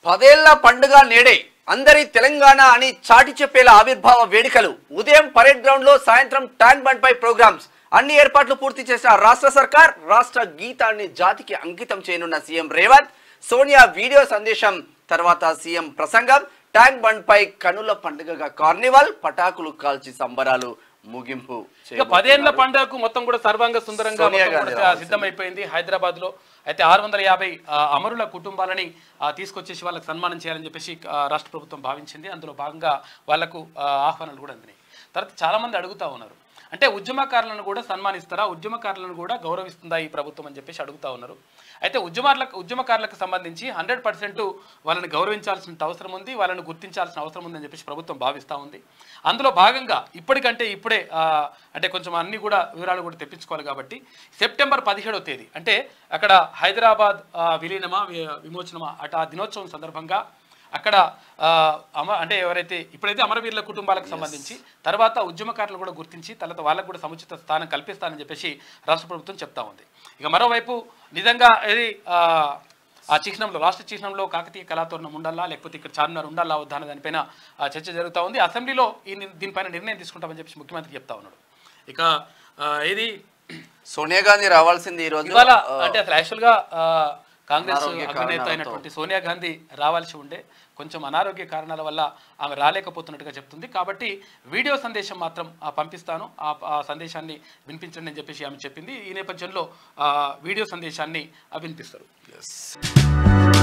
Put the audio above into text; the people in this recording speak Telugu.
పదేళ్ల పండుగ నేడే అందరి తెలంగాణ అని చాటి చెప్పేలా ఆవిర్భావ వేడుకలు ఉదయం పరేడ్ గ్రౌండ్ లో సాయంత్రం ట్యాంక్ బండ్ పై ప్రోగ్రామ్స్ అన్ని ఏర్పాట్లు పూర్తి చేసిన రాష్ట్ర సర్కార్ రాష్ట్ర గీతాన్ని జాతికి అంకితం చేయనున్న సీఎం రేవంత్ సోనియా వీడియో సందేశం తర్వాత సీఎం ప్రసంగం ట్యాంక్ బండ్ పై కనుల పండుగగా కార్నివాల్ పటాకులు కాల్చి సంబరాలు ముగింపు ఇక పదేళ్ల పండుగకు మొత్తం కూడా సర్వాంగ సుందరంగా సోనియా మొత్తం గాంధీ కూడా రావాల్సింది. సిద్ధమైపోయింది హైదరాబాద్ లో అయితే ఆరు వందల యాభై ఆ, అమరుల కుటుంబాలని ఆ, తీసుకొచ్చేసి వాళ్ళకి సన్మానం చేయాలని చెప్పేసి ఆ, రాష్ట్ర ప్రభుత్వం భావించింది అందులో భాగంగా వాళ్లకు ఆ, ఆహ్వానాలు కూడా అందినాయి తర్వాత చాలా మంది అడుగుతా ఉన్నారు అంటే ఉద్యమకారులను కూడా సన్మానిస్తారా ఉద్యమకారులను కూడా గౌరవిస్తుందా ఈ ప్రభుత్వం అని చెప్పేసి అడుగుతా ఉన్నారు అయితే ఉద్యమాలకు ఉద్యమకారులకు సంబంధించి హండ్రెడ్ పర్సెంట్ వాళ్ళని గౌరవించాల్సిన అవసరం ఉంది వాళ్ళని గుర్తించాల్సిన అవసరం ఉందని చెప్పేసి ప్రభుత్వం భావిస్తూ ఉంది అందులో భాగంగా ఇప్పటికంటే ఇప్పుడే ఆ, అంటే కొంచెం అన్ని కూడా వివరాలు కూడా తెప్పించుకోవాలి కాబట్టి సెప్టెంబర్ పదిహేడవ తేదీ అంటే అక్కడ హైదరాబాద్ ఆ, విలీనమా వి- విమోచనమా అటు ఆ దినోత్సవం సందర్భంగా అక్కడ ఆ, అమ అంటే ఎవరైతే ఇప్పుడైతే అమరవీరుల కుటుంబాలకు సంబంధించి తర్వాత ఉద్యమకారులు కూడా గుర్తించి తర్వాత వాళ్ళకు కూడా సముచిత స్థానం కల్పిస్తానని చెప్పేసి రాష్ట్ర ప్రభుత్వం చెప్తా ఉంది ఇక మరోవైపు నిజంగా ఇది ఆ, ఆ చిహ్నంలో రాష్ట్ర చిహ్నంలో కాకతీయ కళాతోరణం ఉండాలా లేకపోతే ఇక్కడ చార్మినార్ ఉండాలా వద్దా అనే దానిపైన ఆ, చర్చ జరుగుతూ ఉంది అసెంబ్లీలో ఈ ని- దీనిపైన నిర్ణయం తీసుకుంటామని చెప్పేసి ముఖ్యమంత్రి చెప్తా ఉన్నాడు ఇక ఆ, ఇది సోనియా గాంధీ రావాల్సింది ఈ రోజు ఇవాళ అంటే అసలు యాక్చువల్గా ఆ, కాంగ్రెస్ అనారోగ్య అగ్రనేత కారణాలతో. అయినటువంటి సోనియా గాంధీ రావాల్సి ఉండే కొంచెం అనారోగ్య కారణాల వల్ల ఆమె రాలేకపోతున్నట్టుగా చెప్తుంది కాబట్టి వీడియో సందేశం మాత్రం ఆ, పంపిస్తాను ఆ ఆ సందేశాన్ని వినిపించండి అని చెప్పేసి ఆమె చెప్పింది ఈ నేపథ్యంలో ఆ, వీడియో సందేశాన్ని ఆ, వినిపిస్తారు